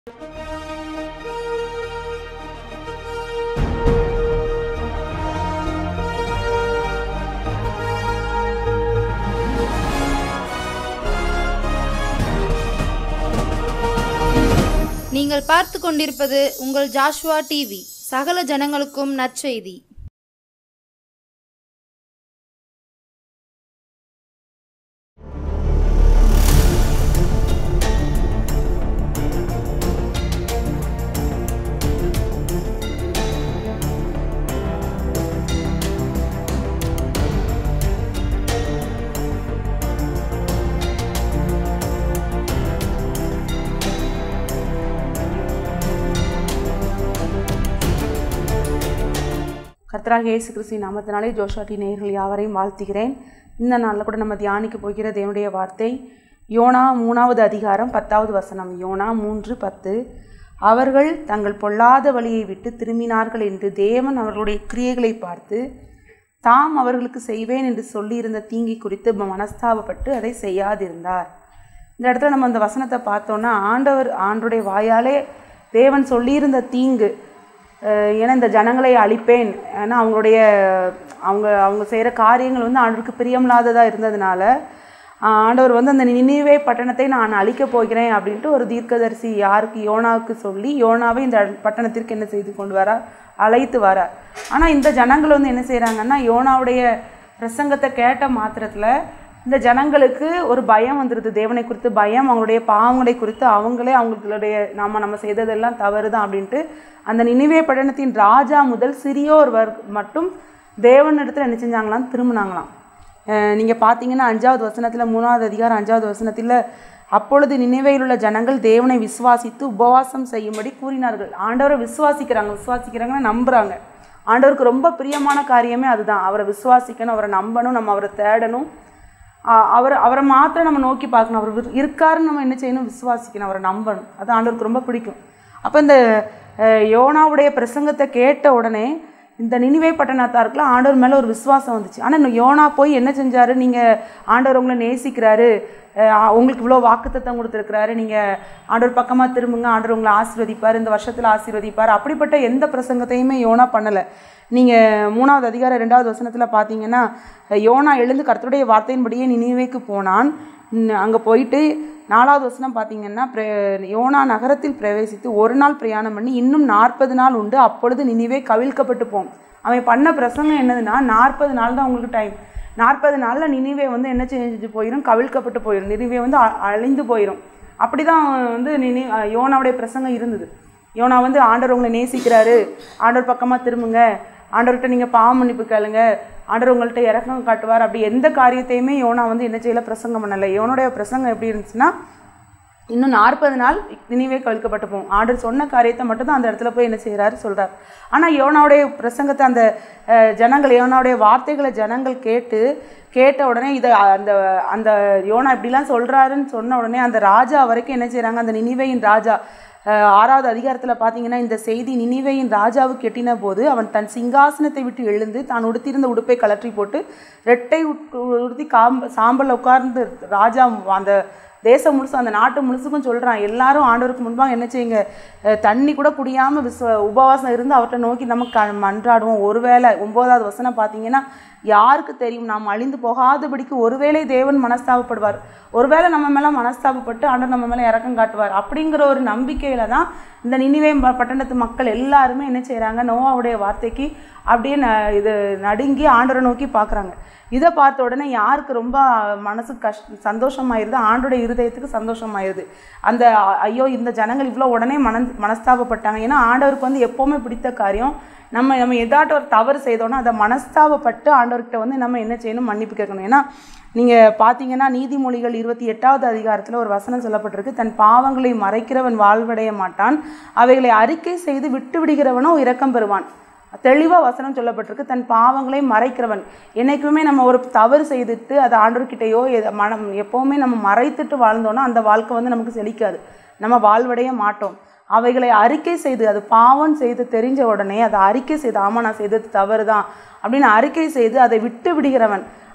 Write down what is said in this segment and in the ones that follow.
நீங்கள் பார்த்து கொண்டிருப்பது உங்கள் ஜாஷ்வா டிவி சகல ஜனங்களுக்கும் நற்செய்தி கர்த்தராக இயேசு கிறிஸ்து நாமத்தினாலே ஜோஷாட்டி நேயர்கள் யாவரையும் வாழ்த்துகிறேன் இந்த நாளில் கூட நம்ம தியானிக்க போகிற தேவனுடைய வார்த்தை யோனா மூணாவது அதிகாரம் பத்தாவது வசனம் யோனா மூன்று பத்து அவர்கள் தங்கள் பொல்லாத வழியை விட்டு திரும்பினார்கள் என்று தேவன் அவர்களுடைய கிரியைகளை பார்த்து தாம் அவர்களுக்கு செய்வேன் என்று சொல்லியிருந்த தீங்கி குறித்து மனஸ்தாபப்பட்டு அதை செய்யாதிருந்தார் இந்த இடத்துல நம்ம அந்த வசனத்தை பார்த்தோன்னா ஆண்டவர் ஆண்டுடைய வாயாலே தேவன் சொல்லியிருந்த தீங்கு அஹ் ஏன்னா இந்த ஜனங்களை அழிப்பேன் ஏன்னா அவங்களுடைய அவங்க அவங்க செய்கிற காரியங்கள் வந்து ஆண்டவருக்கு பிரியமில்லாததாக இருந்ததுனால ஆஹ் ஆண்டவர் வந்து அந்த நினைவே பட்டணத்தை நான் அழிக்கப் போகிறேன் அப்படின்ட்டு ஒரு தீர்க்கதரிசி யாருக்கு யோனாவுக்கு சொல்லி யோனாவை இந்த பட்டணத்திற்கு என்ன செய்து கொண்டு வரார் அழைத்து வரார் ஆனால் இந்த ஜனங்கள் வந்து என்ன செய்கிறாங்கன்னா யோனாவுடைய பிரசங்கத்தை கேட்ட மாத்திரத்தில் இந்த ஜனங்களுக்கு ஒரு பயம் வந்துடுது தேவனை குறித்து பயம் அவங்களுடைய பாவங்களை குறித்து அவங்களே அவங்களுடைய நாம நம்ம செய்ததெல்லாம் தவறு தான் அப்படின்ட்டு அந்த நினைவே பட்டணத்தின் ராஜா முதல் சிறியோர் வர் மட்டும் தேவனிடத்தில் என்ன செஞ்சாங்களாம் திரும்பினாங்களாம் நீங்கள் பார்த்தீங்கன்னா அஞ்சாவது வசனத்தில் மூணாவது அதிகாரம் அஞ்சாவது வசனத்தில் அப்பொழுது நினைவையில் உள்ள ஜனங்கள் தேவனை விசுவாசித்து உபவாசம் செய்யும்படி கூறினார்கள் ஆண்டவரை விசுவாசிக்கிறாங்க விசுவாசிக்கிறாங்கன்னா நம்புகிறாங்க ஆண்டவருக்கு ரொம்ப பிரியமான காரியமே அதுதான் அவரை விசுவாசிக்கணும் அவரை நம்பணும் நம்ம அவரை தேடணும் ஆ- அவர் அவரை மாத்திரம் நம்ம நோக்கி பார்க்கணும் அவர் விரு- இருக்காருன்னு நம்ம என்ன செய்யணும் விசுவாசிக்கணும் அவரை நம்பணும் அது ஆண்டவருக்கு ரொம்ப பிடிக்கும் அப்போ இந்த அஹ், யோனாவுடைய பிரசங்கத்தை கேட்ட உடனே இந்த நினைவே பட்டணத்தாருக்குலாம் ஆண்டவர் மேலே ஒரு விசுவாசம் வந்துச்சு ஆனால் இந்த யோனா போய் என்ன செஞ்சாரு நீங்கள் ஆண்டவர் உங்களை நேசிக்கிறாரு அஹ், உங்களுக்கு இவ்வளோ வாக்குத்தத்தம் கொடுத்துருக்கிறாரு நீங்கள் ஆண்டவர் பக்கமாக திரும்புங்க ஆண்டவர் உங்களை ஆசீர்வதிப்பார் இந்த வருஷத்தில் ஆசீர்வதிப்பார் அப்படிப்பட்ட எந்த பிரசங்கத்தையுமே யோனா பண்ணலை நீங்கள் மூணாவது அதிகாரம் ரெண்டாவது வசனத்தில் பார்த்தீங்கன்னா யோனா எழுந்து கர்த்தருடைய வார்த்தையின்படியே நினைவேக்கு போனான் அங்கே போயிட்டு நாலாவது வசனம் பார்த்தீங்கன்னா பிர யோனா நகரத்தில் பிரவேசித்து ஒரு நாள் பிரயாணம் பண்ணி இன்னும் நாற்பது நாள் உண்டு அப்பொழுது நினைவே கவிழ்க்கப்பட்டு போம் அவன் பண்ண பிரசங்கம் என்னதுன்னா நாற்பது நாள் தான் உங்களுக்கு டைம் நாற்பது நாளில் நினைவே வந்து என்ன செஞ்சு போயிடும் கவிழ்க்கப்பட்டு போயிடும் நினைவே வந்து அ- அழிந்து போயிடும் அப்படி தான் வந்து நினை யோனாவுடைய பிரசங்கம் இருந்தது யோனா வந்து ஆண்டவர் உங்களை நேசிக்கிறாரு ஆண்டவர் பக்கமாக திரும்புங்க ஆண்டவர்கிட்ட நீங்கள் பாவ மன்னிப்பு கேளுங்க ஆண்டவர் உங்கள்கிட்ட இறக்கம் காட்டுவார் அப்படி எந்த காரியத்தையுமே யோனா வந்து என்ன செய்யல பிரசங்கம் பண்ணலை யோனுடைய பிரசங்கம் எப்படி இருந்துச்சுன்னா இன்னும் நாற்பது நாள் நினைவே கழிக்கப்பட்டு போகும் ஆண்டர் சொன்ன காரியத்தை மட்டும் தான் அந்த இடத்துல போய் என்ன செய்கிறாரு சொல்கிறார் ஆனால் யோனாவுடைய பிரசங்கத்தை அந்த அஹ், ஜனங்கள் யோனாவுடைய வார்த்தைகளை ஜனங்கள் கேட்டு கேட்ட உடனே இதை அந்த அந்த யோனா இப்படிலாம் சொல்கிறாருன்னு சொன்ன உடனே அந்த ராஜா வரைக்கும் என்ன செய்கிறாங்க அந்த நினைவையின் ராஜா அஹ், ஆறாவது அதிகாரத்தில் பார்த்தீங்கன்னா இந்த செய்தி நினிவேயின் ராஜாவுக்கு எட்டின போது அவன் தன் சிங்காசனத்தை விட்டு எழுந்து தான் உடுத்தியிருந்த உடுப்பை கலற்றி போட்டு ரெட்டை உட்- உடுத்தி காம்ப சாம்பலில் உட்கார்ந்து ராஜா அந்த தேசம் முழுசும் அந்த நாட்டு முழுசுக்கும் சொல்கிறான் எல்லாரும் ஆண்டவருக்கு முன்பாக என்ன செய்யுங்க அஹ், தண்ணி கூட குடியாமல் விஸ்வ உபவாசம் இருந்து அவர்கிட்ட நோக்கி நம்ம க மன்றாடுவோம் ஒருவேளை ஒம்போதாவது வசனம் பார்த்தீங்கன்னா யாருக்கு தெரியும் நாம் அழிந்து போகாதபடிக்கு ஒருவேளை தேவன் மனஸ்தாபப்படுவார் ஒருவேளை நம்ம மேலே மனஸ்தாபப்பட்டு ஆண்டவர் நம்ம மேலே இறக்கம் காட்டுவார் அப்படிங்கிற ஒரு நம்பிக்கையில தான் இந்த நினைவே ப- பட்டணத்து மக்கள் எல்லாருமே என்ன செய்கிறாங்க நோவாவுடைய வார்த்தைக்கு அப்படியே ந இது நடுங்கி ஆண்டவரை நோக்கி பார்க்குறாங்க இதை பார்த்த உடனே யாருக்கு ரொம்ப மனசு கஷ் சந்தோஷமாயிருது ஆண்டோட இருதயத்துக்கு சந்தோஷமாயிருது அந்த அ- ஐயோ இந்த ஜனங்கள் இவ்வளோ உடனே மன மனஸ்தாபப்பட்டாங்க ஏன்னா ஆண்டவருக்கு வந்து எப்போவுமே பிடித்த காரியம் நம்ம நம்ம ஏதாட்டும் ஒரு தவறு செய்தோன்னா அதை மனஸ்தாபப்பட்டு ஆண்டவர்கிட்ட வந்து நம்ம என்ன செய்யணும் மன்னிப்பு கேட்கணும் ஏன்னா நீங்கள் பார்த்தீங்கன்னா நீதிமொழிகள் இருபத்தி எட்டாவது அதிகாரத்தில் ஒரு வசனம் சொல்லப்பட்டிருக்கு தன் பாவங்களை மறைக்கிறவன் வாழ்வடைய மாட்டான் அவைகளை அறிக்கை செய்து விட்டு விடுகிறவனோ இரக்கம் பெறுவான் தெளிவாக வசனம் சொல்லப்பட்டிருக்கு தன் பாவங்களை மறைக்கிறவன் என்னைக்குமே நம்ம ஒரு தவறு செய்துட்டு அதை ஆண்டவர்கிட்டயோ எத- மனம் எப்போவுமே நம்ம மறைத்துட்டு வாழ்ந்தோன்னா அந்த வாழ்க்கை வந்து நமக்கு செழிக்காது நம்ம வாழ்வடைய மாட்டோம் அவைகளை அறிக்கை செய்து அது பாவம் செய்து தெரிஞ்ச உடனே அதை அறிக்கை செய்து ஆமாம் நான் செய்தது தவறு தான் அப்படின்னு அறிக்கை செய்து அதை விட்டு விடுகிறவன்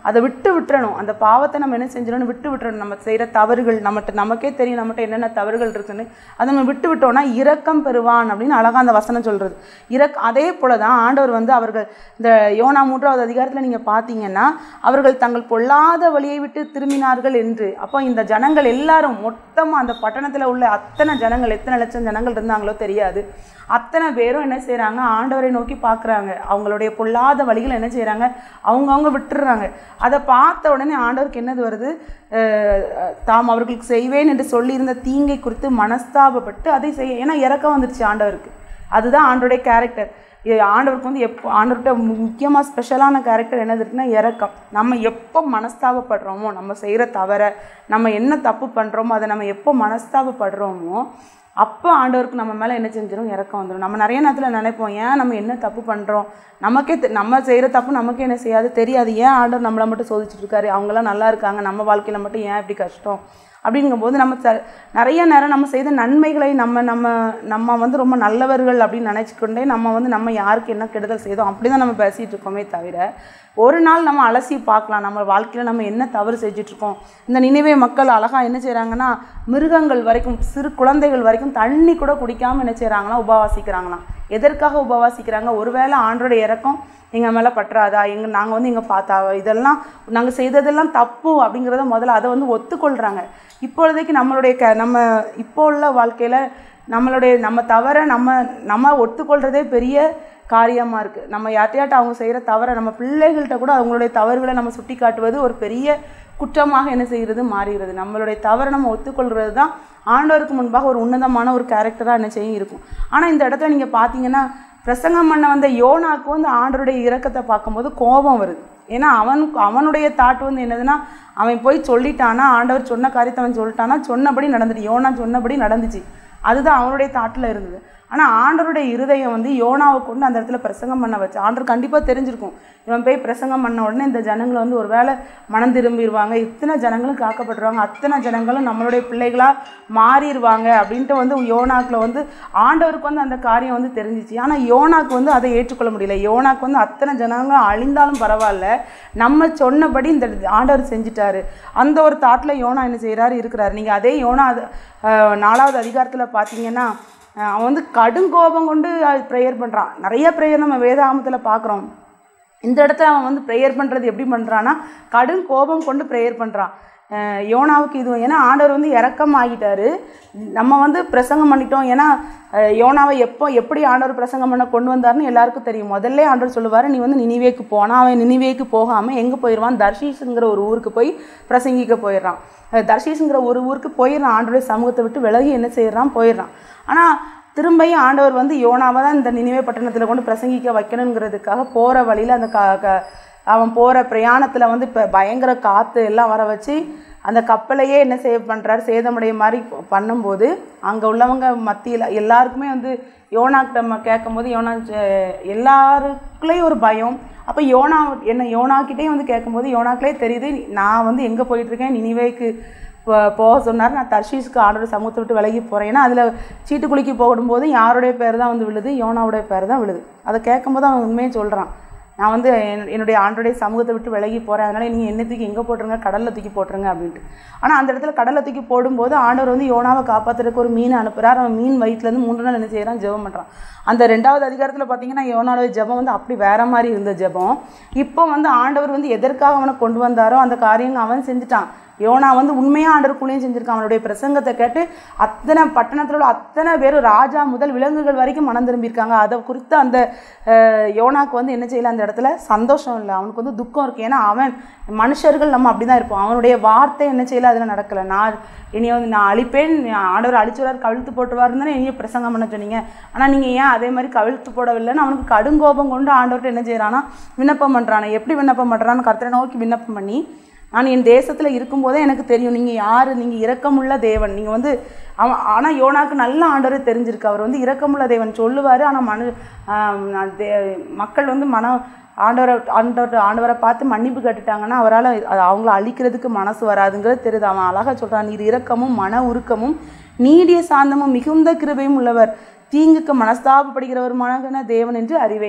அதை விட்டு விட்டுறணும் அந்த பாவத்தை நம்ம என்ன செஞ்சிடணும் விட்டு விட்டுறணும் நம்ம செய்கிற தவறுகள் நம்மகிட்ட நமக்கே தெரியும் நம்மகிட்ட என்னென்ன தவறுகள் இருக்குன்னு அதை நம்ம விட்டு விட்டோம்னா இரக்கம் பெறுவான் அப்படின்னு அழகாக அந்த வசனம் சொல்கிறது இரக் அதே போல தான் ஆண்டவர் வந்து அவர்கள் இந்த யோனா மூன்றாவது அதிகாரத்தில் நீங்கள் பார்த்தீங்கன்னா அவர்கள் தங்கள் பொல்லாத வழியை விட்டு திரும்பினார்கள் என்று அப்போ இந்த ஜனங்கள் எல்லாரும் மொத்தமாக அந்த பட்டணத்தில் உள்ள அத்தனை ஜனங்கள் எத்தனை லட்சம் ஜனங்கள் இருந்தாங்களோ தெரியாது அத்தனை பேரும் என்ன செய்கிறாங்க ஆண்டவரை நோக்கி பார்க்குறாங்க அவங்களுடைய பொல்லாத வழிகள் என்ன செய்கிறாங்க அவங்கவுங்க விட்டுடுறாங்க அதை பார்த்த உடனே ஆண்டவருக்கு என்னது வருது அஹ், தாம் அவர்களுக்கு செய்வேன் என்று சொல்லியிருந்த தீங்கை குறித்து மனஸ்தாபப்பட்டு அதை செய்ய ஏன்னா இறக்கம் வந்துருச்சு ஆண்டவருக்கு அதுதான் ஆண்டோடைய கேரக்டர் ஆண்டவருக்கு வந்து எப்போ ஆண்டவர்கிட்ட முக்கியமாக ஸ்பெஷலான கேரக்டர் என்னது இருக்குன்னா இறக்கம் நம்ம எப்போ மனஸ்தாபப்படுறோமோ நம்ம செய்கிற தவறை நம்ம என்ன தப்பு பண்ணுறோமோ அதை நம்ம எப்போ மனஸ்தாபப்படுறோமோ அப்போ ஆண்டவருக்கு நம்ம மேலே என்ன செஞ்சிடும் இறக்கம் வந்துடும் நம்ம நிறைய நேரத்தில் நினைப்போம் ஏன் நம்ம என்ன தப்பு பண்ணுறோம் நமக்கே தெ- நம்ம செய்கிற தப்பு நமக்கே என்ன செய்யாது தெரியாது ஏன் ஆண்டவர் நம்மளை மட்டும் சோதிச்சுட்டு இருக்காரு அவங்களாம் நல்லா இருக்காங்க நம்ம வாழ்க்கையில் மட்டும் ஏன் இப்படி கஷ்டம் அப்படிங்கும்போது நம்ம ச நிறைய நேரம் நம்ம செய்த நன்மைகளை நம்ம நம்ம நம்ம வந்து ரொம்ப நல்லவர்கள் அப்படின்னு நினச்சிக்கொண்டே நம்ம வந்து நம்ம யாருக்கு என்ன கெடுதல் செய்தோம் அப்படி தான் நம்ம பேசிகிட்டு இருக்கோமே தவிர ஒரு நாள் நம்ம அலசி பார்க்கலாம் நம்ம வாழ்க்கையில் நம்ம என்ன தவறு செஞ்சிட்ருக்கோம் இந்த நினைவே மக்கள் அழகாக என்ன செய்கிறாங்கன்னா மிருகங்கள் வரைக்கும் சிறு குழந்தைகள் வரைக்கும் தண்ணி கூட குடிக்காமல் என்ன செய்கிறாங்களா உபவாசிக்கிறாங்களாம் எதற்காக உபவாசிக்கிறாங்க ஒருவேளை ஆண்டோட இறக்கம் எங்கள் மேலே பற்றாதா எங்கள் நாங்கள் வந்து எங்கள் பார்த்தா இதெல்லாம் நாங்கள் செய்ததெல்லாம் தப்பு அப்படிங்கிறத முதல்ல அதை வந்து ஒத்துக்கொள்கிறாங்க இப்பொழுதைக்கு நம்மளுடைய க நம்ம இப்போ உள்ள வாழ்க்கையில் நம்மளுடைய நம்ம தவற நம்ம நம்ம ஒத்துக்கொள்கிறதே பெரிய காரியமாக இருக்குது நம்ம யார்ட்டையாட்ட அவங்க செய்கிற தவறை நம்ம பிள்ளைகள்கிட்ட கூட அவங்களுடைய தவறுகளை நம்ம சுட்டி காட்டுவது ஒரு பெரிய குற்றமாக என்ன செய்கிறது மாறுகிறது நம்மளுடைய தவறை நம்ம ஒத்துக்கொள்கிறது தான் ஆண்டவருக்கு முன்பாக ஒரு உன்னதமான ஒரு கேரக்டராக என்ன செய்யும் இருக்கும் ஆனால் இந்த இடத்துல நீங்கள் பார்த்தீங்கன்னா பிரசங்கம் பண்ண வந்த யோனாக்கு வந்து ஆண்டவருடைய இரக்கத்தை பார்க்கும்போது கோபம் வருது ஏன்னா அவனுக்கு அவனுடைய தாட் வந்து என்னதுன்னா அவன் போய் சொல்லிட்டானா ஆண்டவர் சொன்ன காரியத்தை அவன் சொல்லிட்டானா சொன்னபடி நடந்துட்டு யோனா சொன்னபடி நடந்துச்சு அதுதான் அவனுடைய தாட்டில் இருந்தது ஆனால் ஆண்டவருடைய இருதயம் வந்து யோனாவை கொண்டு அந்த இடத்துல பிரசங்கம் பண்ண வச்சு ஆண்டவர் கண்டிப்பாக தெரிஞ்சிருக்கும் இவன் போய் பிரசங்கம் பண்ண உடனே இந்த ஜனங்கள் வந்து ஒரு வேளை மனம் திரும்பிடுவாங்க இத்தனை ஜனங்களும் காக்கப்படுவாங்க அத்தனை ஜனங்களும் நம்மளுடைய பிள்ளைகளாக மாறிடுவாங்க அப்படின்ட்டு வந்து யோனாக்கில் வந்து ஆண்டவருக்கு வந்து அந்த காரியம் வந்து தெரிஞ்சிச்சு ஆனால் யோனாக்கு வந்து அதை ஏற்றுக்கொள்ள முடியல யோனாக்கு வந்து அத்தனை ஜனங்களும் அழிந்தாலும் பரவாயில்ல நம்ம சொன்னபடி இந்த ஆண்டவர் செஞ்சிட்டாரு அந்த ஒரு தாட்டில் யோனா என்ன செய்கிறாரு இருக்கிறாரு நீங்கள் அதே யோனா அது அஹ், நாலாவது அதிகாரத்தில் பார்த்தீங்கன்னா அஹ், அவன் வந்து கடுங்கோபம் கொண்டு ப்ரேயர் பண்ணுறான் நிறைய ப்ரேயர் நம்ம வேதாகமத்தில் பார்க்குறோம் இந்த இடத்துல அவன் வந்து ப்ரேயர் பண்ணுறது எப்படி பண்ணுறான்னா கடும் கோபம் கொண்டு ப்ரேயர் பண்ணுறான் யோனாவுக்கு இது ஏன்னா ஆண்டவர் வந்து இறக்கம் ஆகிட்டாரு நம்ம வந்து பிரசங்கம் பண்ணிட்டோம் ஏன்னா அஹ், யோனாவை எப்போ எப்படி ஆண்டவர் பிரசங்கம் பண்ண கொண்டு வந்தாருன்னு எல்லாருக்கும் தெரியும் முதல்ல ஆண்டவர் சொல்லுவார் நீ வந்து நினிவேக்கு போனால் அவன் நினிவேக்கு போகாமல் எங்கே போயிடுவான் தர்ஷீஸுங்கிற ஒரு ஊருக்கு போய் பிரசங்கிக்க போயிடுறான் அஹ், தர்ஷீஸுங்கிற ஒரு ஊருக்கு போயிடுறான் ஆண்டவருடைய சமூகத்தை விட்டு விலகி என்ன செய்கிறான் போயிடுறான் ஆனால் திரும்பியும் ஆண்டவர் வந்து யோனாவை தான் இந்த நினைவே பட்டணத்தில் கொண்டு பிரசங்கிக்க வைக்கணுங்கிறதுக்காக போகிற வழியில் அந்த க க அவன் போகிற பிரயாணத்தில் வந்து இப்போ பயங்கர காற்று எல்லாம் வர வச்சு அந்த கப்பலையே என்ன செய்ய பண்ணுறாரு சேதமடைய மாதிரி பண்ணும்போது அங்கே உள்ளவங்க மத்தியில் எல்லாருக்குமே வந்து யோனாக்கிட்ட நம்ம கேட்கும்போது யோனா அஹ், எல்லாருக்குள்ளேயும் ஒரு பயம் அப்போ யோனா என்ன யோனாக்கிட்டே வந்து கேட்கும்போது யோனாக்களே தெரியுது நான் வந்து எங்கே போயிட்டுருக்கேன் நினிவேக்கு போ- போக சொன்னார் நான் தர்ஷீஸ்க்கு ஆர்டர் சமூகத்தை விட்டு விலகி போகிறேன் ஏன்னா அதில் சீட்டு குலுக்கி போடும்போது யாருடைய பேர் தான் வந்து விழுது யோனாவுடைய பேர் தான் விழுது அதை கேட்கும்போது அவன் உண்மையை சொல்கிறான் நான் வந்து என்- என்னுடைய ஆண்டோடைய சமூகத்தை விட்டு விலகி போகிறேன் அதனால் நீங்கள் என்ன தூக்கி எங்கே போட்டுருங்க கடலில் தூக்கி போட்டுருங்க அப்படின்ட்டு ஆனால் அந்த இடத்துல கடலில் தூக்கி போடும்போது ஆண்டவர் வந்து யோனாவை காப்பாற்றுறதுக்கு ஒரு மீன் அனுப்புகிறார் அவன் மீன் வயிற்றுலேருந்து மூன்று நாள் என்ன செய்கிறான் ஜெபம் பண்ணுறான் அந்த ரெண்டாவது அதிகாரத்தில் பார்த்தீங்கன்னா யோனாவோட ஜெபம் வந்து அப்படி வேற மாதிரி இருந்த ஜெபம் இப்போ வந்து ஆண்டவர் வந்து எதற்காக அவனை கொண்டு வந்தாரோ அந்த காரியங்கள் அவன் செஞ்சுட்டான் யோனா வந்து உண்மையாக ஆண்டருக்குள்ளேயும் செஞ்சுருக்கான் அவனுடைய பிரசங்கத்தை கேட்டு அத்தனை பட்டணத்தில் உள்ள அத்தனை பேர் ராஜா முதல் விலங்குகள் வரைக்கும் மனம் திரும்பியிருக்காங்க அதை குறித்து அந்த அஹ், யோனாக்கு வந்து என்ன செய்யல அந்த இடத்துல சந்தோஷம் இல்லை அவனுக்கு வந்து துக்கம் இருக்குது ஏன்னா அவன் மனுஷர்கள் நம்ம அப்படி தான் இருப்போம் அவனுடைய வார்த்தை என்ன செய்யல அதில் நடக்கலை நான் இனி வந்து நான் அழிப்பேன் ஆண்டவர் அழிச்சுவார் கவிழ்த்து போட்டுவாருன்னு தானே இனியும் பிரசங்கம் பண்ண சொன்னீங்க ஆனால் நீங்கள் ஏன் அதே மாதிரி கவிழ்த்து போடவில்லைன்னு அவனுக்கு கடுங்கோபம் கொண்டு ஆண்டவர்கிட்ட என்ன செய்கிறானா விண்ணப்பம் பண்ணுறானா எப்படி விண்ணப்பம் பண்ணுறான்னு கர்த்தரை நோக்கி விண்ணப்பம் பண்ணி நான் என் தேசத்தில் இருக்கும்போதே எனக்கு தெரியும் நீங்கள் யார் நீங்கள் இரக்கமுள்ள தேவன் நீங்கள் வந்து அவன் ஆனால் யோனாக்கு நல்ல ஆண்டவரே தெரிஞ்சிருக்கு அவர் வந்து இரக்கமுள்ள தேவன் சொல்லுவார் ஆனால் மனு ஆம், நான் தே மக்கள் வந்து மனம் ஆண்டவரை ஆண்டவர் ஆண்டவரை பார்த்து மன்னிப்பு கட்டுட்டாங்கன்னா அவரால் அவங்கள அழிக்கிறதுக்கு மனசு வராதுங்கிறது தெரியுது அவன் அழகாக சொல்கிறான் நீர் இரக்கமும் மன உருக்கமும் நீடிய சாந்தமும் மிகுந்த கிருபையும் உள்ளவர் தீங்குக்கு மனஸ்தாபப்படுகிறவர் மனகன தேவன் என்று அறிவேன்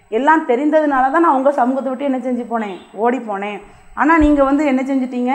எல்லாம் தெரிந்ததுனால தான் நான் உங்கள் சமூகத்தை விட்டு என்ன செஞ்சு போனேன் ஓடி போனேன் ஆனால் நீங்கள் வந்து என்ன செஞ்சிட்டீங்க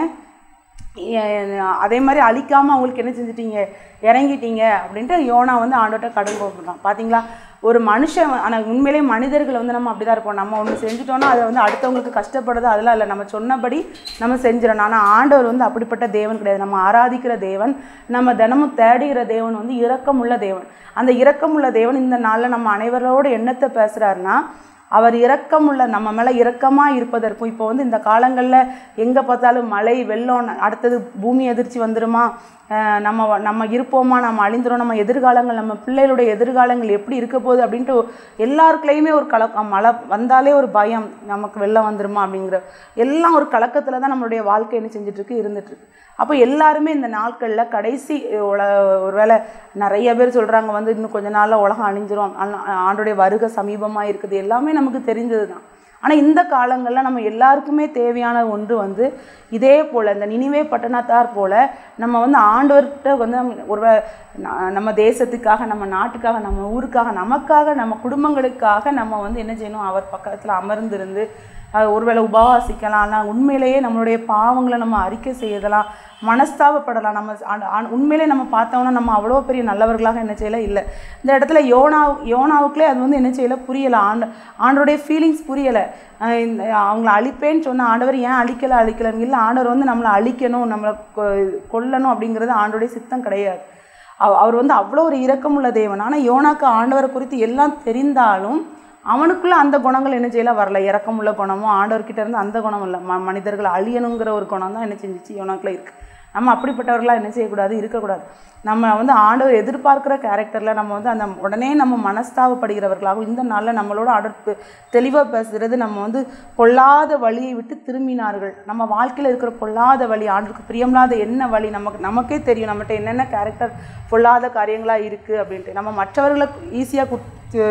ஏ- அதே மாதிரி அழிக்காமல் அவங்களுக்கு என்ன செஞ்சிட்டீங்க இறங்கிட்டீங்க அப்படின்ட்டு யோனா வந்து ஆண்டோட்ட கடன் போட்டுருக்கான் பார்த்தீங்களா ஒரு மனுஷன் ஆனால் உண்மையிலேயே மனிதர்கள் வந்து நம்ம அப்படி தான் இருப்போம் நம்ம ஒன்று செஞ்சுட்டோம்னா அதை வந்து அடுத்தவங்களுக்கு கஷ்டப்படுறது அதெல்லாம் இல்லை நம்ம சொன்னபடி நம்ம செஞ்சிடணும் ஆனால் ஆண்டவர் வந்து அப்படிப்பட்ட தேவன் கிடையாது நம்ம ஆராதிக்கிற தேவன் நம்ம தினமும் தேடுகிற தேவன் வந்து இரக்கமுள்ள தேவன் அந்த இரக்கமுள்ள தேவன் இந்த நாளில் நம்ம அனைவரோட எண்ணத்தை பேசுகிறாருன்னா அவர் இரக்கமுள்ள நம்ம மேலே இரக்கமாக இருப்பதற்கும் இப்போ வந்து இந்த காலங்களில் எங்கே பார்த்தாலும் மழை வெள்ளம் அடுத்தது பூமி எதிர்ச்சி வந்துருமா அஹ் நம்ம வ- நம்ம இருப்போமா நம்ம அழிந்துரும் நம்ம எதிர்காலங்கள் நம்ம பிள்ளைகளுடைய எதிர்காலங்கள் எப்படி இருக்க போகுது அப்படின்ட்டு எல்லாருக்குள்ளேயுமே ஒரு கலக்கம் மழை வந்தாலே ஒரு பயம் நமக்கு வெள்ளம் வந்துருமா அப்படிங்கிற எல்லாம் ஒரு கலக்கத்தில் தான் நம்மளுடைய வாழ்க்கை என்ன செஞ்சுட்ருக்கு இருந்துகிட்ருக்கு அப்போ எல்லாருமே இந்த நாட்களில் கடைசி உல ஒருவேளை நிறைய பேர் சொல்கிறாங்க வந்து இன்னும் கொஞ்ச நாளில் உலகம் அழிஞ்சிரும் ஆனா- ஆண்டோடைய வருகை சமீபமாக இருக்குது எல்லாமே நமக்கு தெரிஞ்சது தான் ஆனால் இந்த காலங்களில் நம்ம எல்லாருக்குமே தேவையான ஒன்று வந்து இதே போல் இந்த நினைவே பட்டணத்தார் போல் நம்ம வந்து ஆண்டவர்கிட்ட வந்து நம்ம ஒரு நம்ம தேசத்துக்காக நம்ம நாட்டுக்காக நம்ம ஊருக்காக நமக்காக நம்ம குடும்பங்களுக்காக நம்ம வந்து என்ன செய்யணும் அவர் பக்கத்தில் அமர்ந்திருந்து அஹ் ஒருவேளை உபவாசிக்கலாம் ஆனால் உண்மையிலேயே நம்மளுடைய பாவங்களை நம்ம அறிக்கை செய்யலாம் மனஸ்தாபப்படலாம் நம்ம ஆண்- ஆண்- உண்மையிலே நம்ம பார்த்தோம்னா நம்ம அவ்வளோ பெரிய நல்லவர்களாக என்ன செய்யல இல்லை இந்த இடத்துல யோனா யோனாவுக்குள்ளே அது வந்து என்ன செய்யல புரியலை ஆண்டு ஆண்டோடைய ஃபீலிங்ஸ் புரியலை அஹ் இந்த அவங்கள அழிப்பேன்னு சொன்ன ஆண்டவர் ஏன் அழிக்கலை அழிக்கலைன்னு இல்லை ஆண்டவர் வந்து நம்மளை அழிக்கணும் நம்மளை கொ- கொல்லணும் அப்படிங்கிறது ஆண்டோடைய சித்தம் கிடையாது அவ- அவர் வந்து அவ்வளோ ஒரு இரக்கமுள்ள தேவன் ஆனால் யோனாக்கு ஆண்டவரை குறித்து எல்லாம் தெரிந்தாலும் அவனுக்குள்ள அந்த குணங்கள் என்ன செய்யல வரல இரக்கமுள்ள குணமும் ஆண்டவர்கிட்ட இருந்து அந்த குணம் இல்லை ம மனிதர்கள் அழியணுங்கிற ஒரு குணம் தான் என்ன செஞ்சிச்சு யோனாக்குள்ள இருக்கு நம்ம அப்படிப்பட்டவர்களாக என்ன செய்யக்கூடாது இருக்கக்கூடாது நம்ம வந்து ஆண்டவர் எதிர்பார்க்குற கேரக்டரில் நம்ம வந்து அந்த உடனே நம்ம மனஸ்தாபப்படுகிறவர்களாகவும் இந்த நாளில் நம்மளோட அடுத்து தெளிவாக பேசுகிறது நம்ம வந்து பொல்லாத வழியை விட்டு திரும்பினார்கள் நம்ம வாழ்க்கையில் இருக்கிற பொல்லாத வழி ஆண்டுக்கு பிரியமில்லாத என்ன வழி நமக்கு நமக்கே தெரியும் நம்மகிட்ட என்னென்ன கேரக்டர் பொல்லாத காரியங்களாக இருக்குது அப்படின்ட்டு நம்ம மற்றவர்களை ஈஸியாக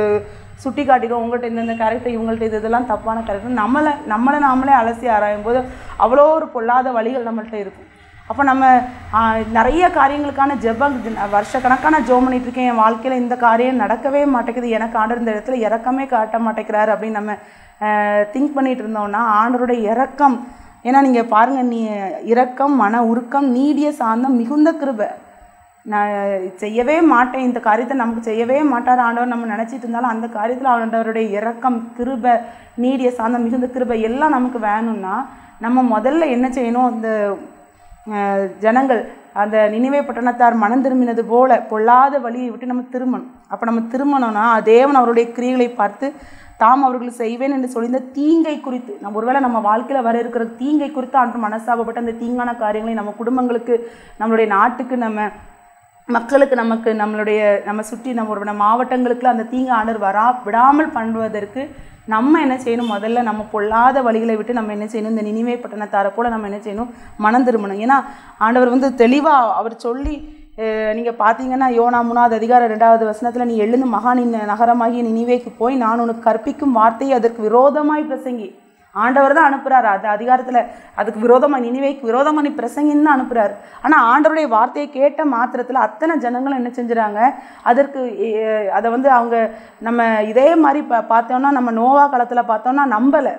சுட்டி காட்டிடும் உங்கள்கிட்ட இந்தந்த கேரக்டர் இவங்கள்ட்ட இது இதெல்லாம் தப்பான கேரக்டர் நம்மளை நம்மளை நாமளே அலசி ஆராயும் போது அவ்வளோ ஒரு பொல்லாத வழிகள் நம்மள்ட்ட இருக்கும் அப்போ நம்ம ஆ, நிறைய காரியங்களுக்கான ஜெபம் வருஷக்கணக்கான ஜெபம் பண்ணிட்டு இருக்கேன் என் வாழ்க்கையில் இந்த காரியம் நடக்கவே மாட்டேங்குது எனக்கு ஆண்டர் இந்த இடத்துல இறக்கமே காட்ட மாட்டேங்கிறாரு அப்படின்னு நம்ம திங்க் பண்ணிட்டு இருந்தோம்னா ஆண்டருடைய இறக்கம் ஏன்னா நீங்கள் பாருங்கள் நீ இரக்கம் மன உருக்கம் நீடிய சாந்தம் மிகுந்த கிருபை நான் செய்யவே மாட்டேன் இந்த காரியத்தை நமக்கு செய்யவே மாட்டார் ஆண்டவர் நம்ம நினச்சிட்டு இருந்தாலும் அந்த காரியத்தில் ஆண்டவருடைய இரக்கம் கிருபை நீடிய சாந்தம் மிகுந்த கிருபை எல்லாம் நமக்கு வேணும்னா நம்ம முதல்ல என்ன செய்யணும் இந்த அஹ், ஜனங்கள் அந்த நினைவே பட்டணத்தார் மனம் திரும்பினது போல பொல்லாத வழியை விட்டு நம்ம திரும்பணும் அப்போ நம்ம திரும்பணும்னா தேவன் அவருடைய கிரியைகளை பார்த்து தாம் அவர்களுக்கு செய்வேன் என்று சொல்லியிருந்த தீங்கை குறித்து நம்ம ஒருவேளை நம்ம வாழ்க்கையில் வர இருக்கிற தீங்கை குறித்து ஆண்டு மனசாபப்பட்ட அந்த தீங்கான காரியங்களை நம்ம குடும்பங்களுக்கு நம்மளுடைய நாட்டுக்கு நம்ம மக்களுக்கு நமக்கு நம்மளுடைய நம்ம சுற்றி நம்ம ஒரு நம்ம மாவட்டங்களுக்குள்ள அந்த தீங்கு ஆண்டர் வரா விடாமல் பண்ணுவதற்கு நம்ம என்ன செய்யணும் முதல்ல நம்ம பொல்லாத வழிகளை விட்டு நம்ம என்ன செய்யணும் இந்த நினைவே பட்டணத்தாரை போல நம்ம என்ன செய்யணும் மனம் திரும்பணும் ஏன்னா ஆண்டவர் வந்து தெளிவாக அவர் சொல்லி நீங்கள் பார்த்தீங்கன்னா யோனா மூணாவது அதிகாரம் ரெண்டாவது வசனத்தில் நீ எழுந்து மகானின் நகரமாகிய நினைவேக்கு போய் நான் உனக்கு கற்பிக்கும் வார்த்தையை அதற்கு விரோதமாய் பிரசங்கி ஆண்டவர் தான் அனுப்புறாரு அது அதிகாரத்தில் அதுக்கு விரோதமாக நினைவைக்கு விரோதமாக நீ பிரசங்கின்னு தான் அனுப்புறாரு ஆனால் ஆண்டவருடைய வார்த்தையை கேட்ட மாத்திரத்தில் அத்தனை ஜனங்களும் என்ன செஞ்சுறாங்க அதற்கு எ- அதை வந்து அவங்க நம்ம இதே மாதிரி பா பார்த்தோம்னா நம்ம நோவா காலத்தில் பார்த்தோம்னா நம்பலை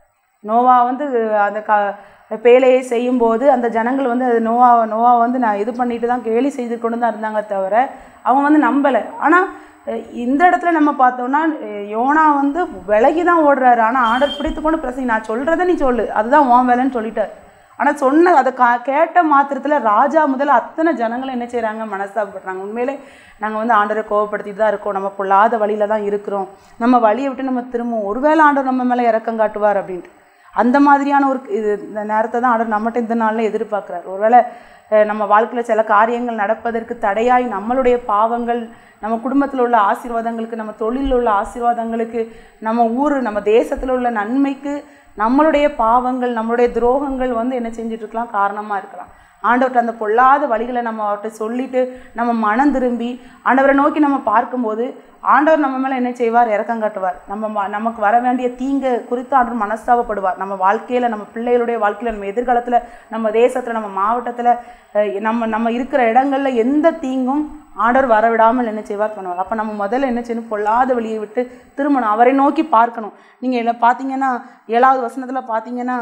நோவா வந்து அந்த க பேழையை செய்யும்போது அந்த ஜனங்கள் வந்து அது நோவா நோவா வந்து நான் இது பண்ணிட்டு தான் கேலி செய்து கொண்டு தான் இருந்தாங்க தவிர அவங்க வந்து நம்பலை ஆனால் இந்த இடத்துல நம்ம பார்த்தோம்னா அஹ், யோனா வந்து விலகி தான் ஓடுறாரு ஆனால் ஆர்டர் பிடித்து கொண்டு பிரசங்க நான் சொல்கிறத நீ சொல்லு அதுதான் உன் வேலைன்னு சொல்லிட்டார் ஆனால் சொன்ன அதை கா கேட்ட மாத்திரத்தில் ராஜா முதல்ல அத்தனை ஜனங்களும் என்ன செய்கிறாங்க மனஸ்தாபப்படுறாங்க உண்மையிலே நாங்கள் வந்து ஆண்டரை கோவப்படுத்திட்டு தான் இருக்கோம் நம்ம பொல்லாத வழியில தான் இருக்கிறோம் நம்ம வழியை விட்டு நம்ம திரும்புவோம் ஒருவேளை ஆண்டவர் நம்ம மேலே இறக்கம் காட்டுவார் அப்படின்ட்டு அந்த மாதிரியான ஒரு இது இந்த நேரத்தை தான் ஆண்டவர் நம்மகிட்ட இந்த நாளில் எதிர்பார்க்குறாரு ஒருவேளை அஹ், நம்ம வாழ்க்கையில் சில காரியங்கள் நடப்பதற்கு தடையாய் நம்மளுடைய பாவங்கள் நம்ம குடும்பத்தில் உள்ள ஆசீர்வாதங்களுக்கு நம்ம தொழிலில் உள்ள ஆசீர்வாதங்களுக்கு நம்ம ஊர் நம்ம தேசத்தில் உள்ள நன்மைக்கு நம்மளுடைய பாவங்கள் நம்மளுடைய துரோகங்கள் வந்து என்ன செஞ்சுட்டு இருக்கலாம் காரணமாக இருக்கலாம் ஆண்டவர்கிட்ட அந்த பொல்லாத வழிகளை நம்ம அவர்கிட்ட சொல்லிட்டு நம்ம மனம் திரும்பி ஆண்டவரை நோக்கி நம்ம பார்க்கும்போது ஆண்டவர் நம்ம மேலே என்ன செய்வார் இறக்கம் காட்டுவார் நம்ம ம- நமக்கு வர வேண்டிய தீங்கு குறித்து ஆண்டவர் மனஸ்தாபப்படுவார் நம்ம வாழ்க்கையில் நம்ம பிள்ளைகளுடைய வாழ்க்கையில் நம்ம எதிர்காலத்தில் நம்ம தேசத்தில் நம்ம மாவட்டத்தில் நம்ம நம்ம இருக்கிற இடங்கள்ல எந்த தீங்கும் ஆண்டவர் வரவிடாமல் என்ன செய்வார் பண்ணுவார் அப்போ நம்ம முதல்ல என்ன செய்யணும் பொல்லாத வழியை விட்டு திரும்பணும் அவரை நோக்கி பார்க்கணும் நீங்கள் இதில் பார்த்தீங்கன்னா ஏழாவது வசனத்தில் பார்த்தீங்கன்னா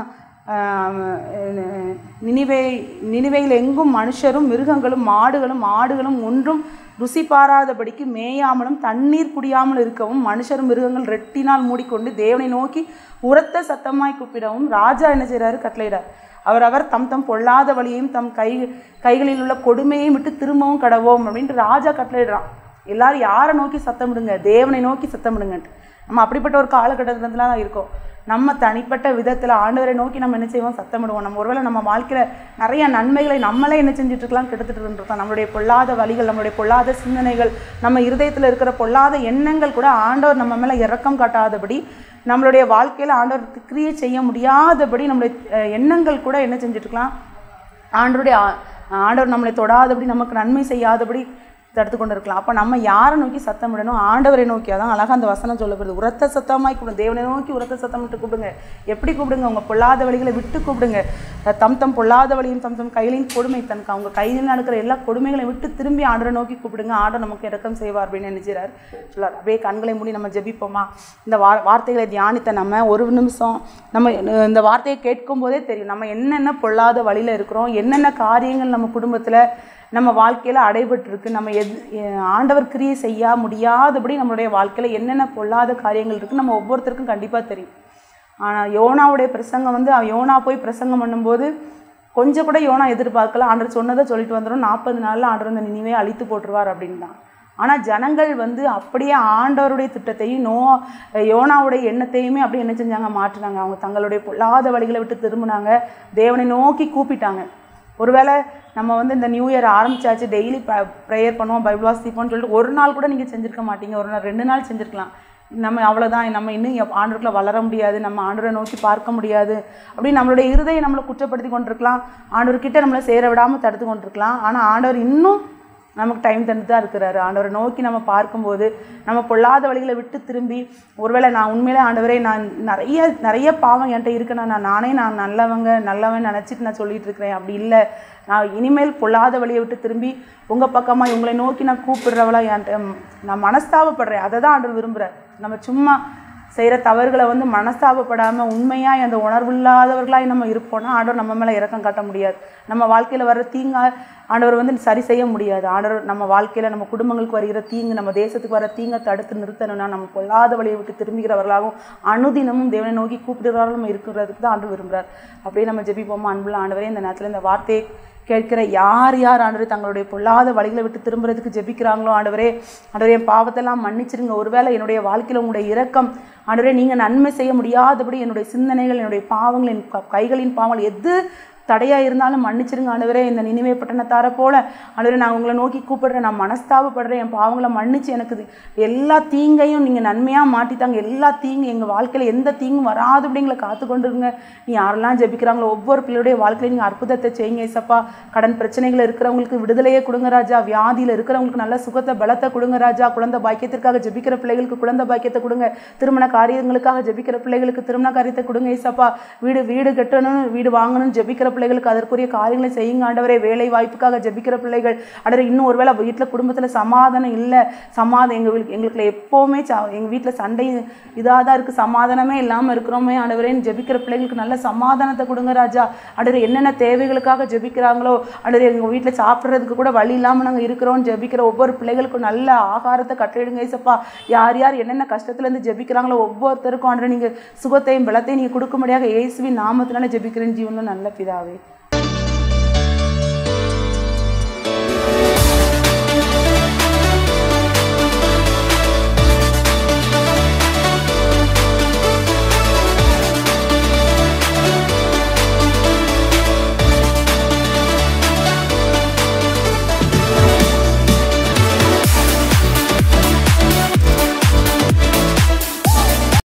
நினிவே நினிவையில் எங்கும் மனுஷரும் மிருகங்களும் மாடுகளும் ஆடுகளும் ஒன்றும் ருசி பாராதபடிக்கு மேயாமலும் தண்ணீர் குடியாமல் இருக்கவும் மனுஷரும் மிருகங்கள் ரெட்டினால் மூடிக்கொண்டு தேவனை நோக்கி உரத்த சத்தமாய் கூப்பிடவும் ராஜா என்ன செய்கிறாரு கட்டளையிடார் அவர் அவர் தம் தம் பொல்லாத வழியையும் தம் கை கைகளில் உள்ள கொடுமையையும் விட்டு திரும்பவும் கடவோம் அப்படின்ட்டு ராஜா கட்டளையிடுறான் எல்லாரும் யாரை நோக்கி சத்தமிடுங்க தேவனை நோக்கி சத்தமிடுங்கன்ட்டு நம்ம அப்படிப்பட்ட ஒரு காலகட்டத்துல தான் இருக்கோம் நம்ம தனிப்பட்ட விதத்தில் ஆண்டவரை நோக்கி நம்ம என்ன செய்வோம் சத்தமிடுவோம் நம்ம ஒருவேளை நம்ம வாழ்க்கையில் நிறைய நன்மைகளை நம்மளே என்ன செஞ்சுட்டு இருக்கலாம் கெடுத்துட்டு இருந்திருக்கோம் நம்மளுடைய பொல்லாத வழிகள் நம்மளுடைய பொல்லாத சிந்தனைகள் நம்ம இருதயத்தில் இருக்கிற பொல்லாத எண்ணங்கள் கூட ஆண்டவர் நம்ம மேலே இரக்கம் காட்டாதபடி நம்மளுடைய வாழ்க்கையில் ஆண்டவருக்கு கிரியை செய்ய முடியாதபடி நம்மளுடைய அஹ், எண்ணங்கள் கூட என்ன செஞ்சுட்டு இருக்கலாம் ஆண்டவருடைய ஆ- ஆண்டவர் நம்மளை தொடாதபடி நமக்கு நன்மை செய்யாதபடி தடுத்து கொண்டு இருக்கலாம் அப்போ நம்ம யாரை நோக்கி சத்தம் விடணும் ஆண்டவரை நோக்கி அதான் அழகாக அந்த வசனம் சொல்லப்படுது உரத்த சத்தமாய் கூப்பிடுங்க தேவனை நோக்கி உரத்த சத்தம் விட்டு கூப்பிடுங்க எப்படி கூப்பிடுங்க உங்கள் பொல்லாத வழிகளை விட்டு கூப்பிடுங்க அஹ் தம் தம் பொல்லாத வழியும் தம் தம் கையிலையும் கொடுமை தன் அவங்க கையில் நடக்கிற எல்லா கொடுமைகளையும் விட்டு திரும்பி ஆண்டரை நோக்கி கூப்பிடுங்க ஆண்டர் நமக்கு இறக்கம் செய்வார் அப்படின்னு நினைச்சார் சொல்லார் அப்படியே கண்களை மூடி நம்ம ஜெபிப்போமா இந்த வா வார்த்தைகளை தியானித்த நம்ம ஒரு நிமிஷம் நம்ம அஹ் இந்த வார்த்தையை கேட்கும் போதே தெரியும் நம்ம என்னென்ன பொல்லாத வழியில் இருக்கிறோம் என்னென்ன காரியங்கள் நம்ம குடும்பத்தில் நம்ம வாழ்க்கையில் அடைபட்டிருக்கு நம்ம எது எ- ஆண்டவர் கிரியை செய்ய முடியாதபடி நம்மளுடைய வாழ்க்கையில் என்னென்ன பொல்லாத காரியங்கள் இருக்குன்னு நம்ம ஒவ்வொருத்தருக்கும் கண்டிப்பாக தெரியும் ஆனால் யோனாவுடைய பிரசங்கம் வந்து அவன் யோனா போய் பிரசங்கம் பண்ணும்போது கொஞ்சம் கூட யோனா எதிர்பார்க்கல ஆண்டவர் சொன்னதை சொல்லிட்டு வந்துடும் நாற்பது நாளில் ஆண்டவர் இந்த நினைவே அழித்து போட்டுருவார் அப்படின்னு தான் ஆனால் ஜனங்கள் வந்து அப்படியே ஆண்டவருடைய திட்டத்தையும் நோ யோனாவுடைய எண்ணத்தையுமே அப்படியே என்ன செஞ்சாங்க மாற்றினாங்க அவங்க தங்களுடைய பொல்லாத வழிகளை விட்டு திரும்பினாங்க தேவனை நோக்கி கூப்பிட்டாங்க ஒருவேளை நம்ம வந்து இந்த நியூ இயர் ஆரம்பிச்சாச்சு டெய்லி ப்ரேயர் பண்ணுவோம் பைபிள் வாசிப்போம்னு சொல்லிட்டு ஒரு நாள் கூட நீங்கள் செஞ்சுருக்க மாட்டீங்க ஒரு நாள் ரெண்டு நாள் செஞ்சுருக்கலாம் நம்ம அவ்வளோதான் நம்ம இன்னும் எப்- ஆண்டவருக்குள்ள வளர முடியாது நம்ம ஆண்டவரை நோக்கி பார்க்க முடியாது அப்படின்னு நம்மளுடைய இருதயம் நம்மளை குற்றப்படுத்தி கொண்டிருக்கலாம் ஆண்டவர்கிட்ட நம்மளை சேர விடாமல் தடுத்து கொண்டிருக்கலாம் ஆனால் ஆண்டவர் இன்னும் நமக்கு டைம் தந்து தான் இருக்கிறாரு ஆண்டவரை நோக்கி நம்ம பார்க்கும்போது நம்ம பொல்லாத வழிகளை விட்டு திரும்பி ஒருவேளை நான் உண்மையிலே ஆண்டவரே நான் நிறைய நிறைய பாவம் என்கிட்ட இருக்குன்னா நான் நானே நான் நல்லவங்க நல்லவன் நினச்சிட்டு நான் சொல்லிட்டு இருக்கிறேன் அப்படி இல்லை நான் இனிமேல் பொல்லாத வழியை விட்டு திரும்பி உங்கள் பக்கமாக உங்களை நோக்கி நான் கூப்பிடுறவளா என்கிட்ட நான் மனஸ்தாபப்படுறேன் அதை தான் ஆண்டவர் விரும்புகிறேன் நம்ம சும்மா செய்கிற தவறுகளை வந்து மனஸ்தாபப்படாமல் உண்மையாக அந்த உணர்வில்லாதவர்களாய் நம்ம இருப்போம்னா ஆண்டவர் நம்ம மேலே இறக்கம் காட்ட முடியாது நம்ம வாழ்க்கையில் வர்ற தீங்கா ஆண்டவர் வந்து சரி செய்ய முடியாது ஆண்டவர் நம்ம வாழ்க்கையில் நம்ம குடும்பங்களுக்கு வருகிற தீங்கு நம்ம தேசத்துக்கு வர தீங்கை தடுத்து நிறுத்தணும்னா நம்ம பொல்லாத வழியை விட்டு திரும்புகிறவர்களாகவும் அனுதினமும் தேவனை நோக்கி கூப்பிடுறவர்களும் நம்ம இருக்கிறதுக்கு தான் ஆண்டவர் விரும்புகிறார் அப்படியே நம்ம ஜெபிப்போமா அன்புள்ள ஆண்டவரே இந்த நேரத்தில் இந்த வார்த்தையை கேட்கிற யார் யார் ஆண்டவரே தங்களுடைய பொல்லாத வழிகளை விட்டு திரும்புறதுக்கு ஜெபிக்கிறாங்களோ ஆண்டவரே ஆண்டவரே என் பாவத்தெல்லாம் மன்னிச்சிருங்க ஒருவேளை என்னுடைய வாழ்க்கையில் உங்களுடைய இரக்கம் ஆண்டவரே நீங்கள் நன்மை செய்ய முடியாதபடி என்னுடைய சிந்தனைகள் என்னுடைய பாவங்கள் என் க- கைகளின் பாவங்கள் எது தடையாக இருந்தாலும் மன்னிச்சிருங்க ஆண்டவரே இந்த நினைவே பட்டணத்தார போல ஆண்டவரே நான் உங்களை நோக்கி கூப்பிடுறேன் நான் மனஸ்தாபப்படுறேன் என் பாவங்களை மன்னிச்சு எனக்கு இது எல்லா தீங்கையும் நீங்கள் நன்மையாக மாட்டித்தாங்க எல்லா தீங்கு எங்கள் வாழ்க்கையில் எந்த தீங்கும் வராதபடி எங்களை காத்து கொண்டிருங்க நீ யாரெல்லாம் ஜெபிக்கிறாங்களோ ஒவ்வொரு பிள்ளையுடைய வாழ்க்கையில நீங்கள் அற்புதத்தை செய்யுங்க ஏசப்பா கடன் பிரச்சனைகள் இருக்கிறவங்களுக்கு விடுதலையே கொடுங்க ராஜா வியாதியில் இருக்கிறவங்களுக்கு நல்ல சுகத்தை பலத்தை கொடுங்க ராஜா குழந்தை பாக்கியத்திற்காக ஜெபிக்கிற பிள்ளைகளுக்கு குழந்தை பாக்கியத்தை கொடுங்க திருமண காரியங்களுக்காக ஜெபிக்கிற பிள்ளைகளுக்கு திருமண காரியத்தை கொடுங்க ஏசப்பா வீடு வீடு கட்டணும் வீடு வாங்கணும் ஜெபிக்கிற பிள்ளைகளுக்கு அதற்குரிய காரியங்களை செய்யுங்க ஆண்டவரே வேலை வாய்ப்புக்காக ஜெபிக்கிற பிள்ளைகள் ஆண்டவரே இன்னும் ஒருவேளை வீட்டில் குடும்பத்தில் சமாதானம் இல்லை சமாதானம் எங்கள் வீட்டு எங்களுக்குள்ள எப்போவுமே எங்கள் வீட்டில் சண்டை இதாக தான் இருக்குது சமாதானமே இல்லாமல் இருக்கிறோமே ஆண்டவரேன்னு ஜெபிக்கிற பிள்ளைகளுக்கு நல்ல சமாதானத்தை கொடுங்க ராஜா ஆண்டவரே என்னென்ன தேவைகளுக்காக ஜெபிக்கிறாங்களோ ஆண்டவரே எங்கள் வீட்டில் சாப்பிட்றதுக்கு கூட வழி இல்லாமல் நாங்கள் இருக்கிறோம் ஜெபிக்கிற ஒவ்வொரு பிள்ளைகளுக்கும் நல்ல ஆகாரத்தை கட்டிடுங்க ஏசப்பா யார் யார் என்னென்ன கஷ்டத்துலேருந்து ஜெபிக்கிறாங்களோ ஒவ்வொருத்தருக்கும் ஆண்டவரே நீங்கள் சுகத்தையும் பலத்தையும் நீங்கள் கொடுக்கும்படியாக இயேசுவின் நாமத்தினால ஜெபிக்கிறேன் ஜீவனும் நல்ல பிதாவே